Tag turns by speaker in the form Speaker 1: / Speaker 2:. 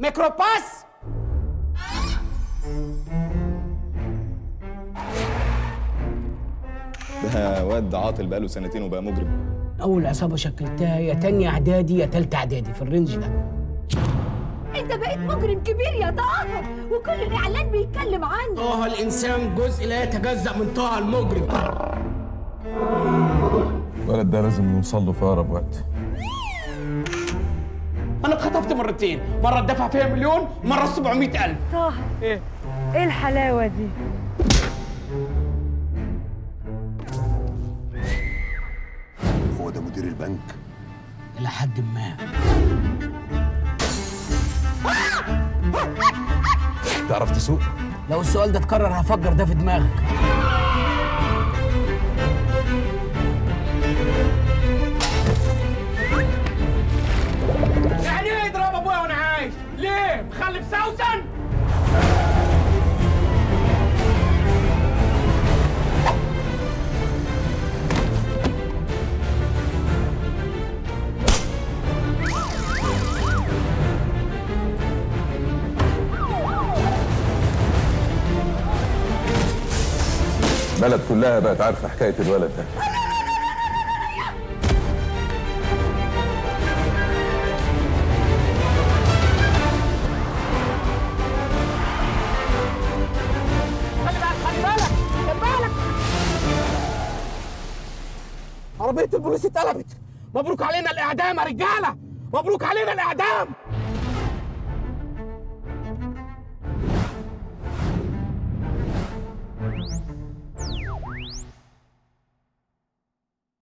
Speaker 1: ميكروباس
Speaker 2: ده واد عاطل بقاله سنتين وبقى مجرم
Speaker 1: اول عصابه شكلتها يا تانية اعدادي يا تالتة اعدادي في الرينج ده
Speaker 3: انت بقيت مجرم كبير يا طه وكل الاعلان بيتكلم عنه
Speaker 1: طه الانسان جزء لا يتجزا من طه المجرم
Speaker 4: الولد ده لازم نوصل له في اقرب وقت
Speaker 1: انا اتخطفت مرتين مره اتدفع فيها مليون مره 700 الف
Speaker 3: طه
Speaker 1: ايه
Speaker 3: ايه الحلاوه دي
Speaker 5: هو ده مدير البنك
Speaker 1: الى حد ما
Speaker 4: تعرف تسوق
Speaker 1: لو السؤال ده اتكرر هفجر ده في دماغك يعني ايه يضرب ابويا وانا عايش؟ ليه؟ مخلف سوسن؟
Speaker 4: البلد كلها بقت عارفه حكايه الولد ده
Speaker 1: خلي بالك خلي بالك خلي بالك عربية البوليس اتقلبت مبروك علينا الإعدام يا رجالة مبروك علينا الإعدام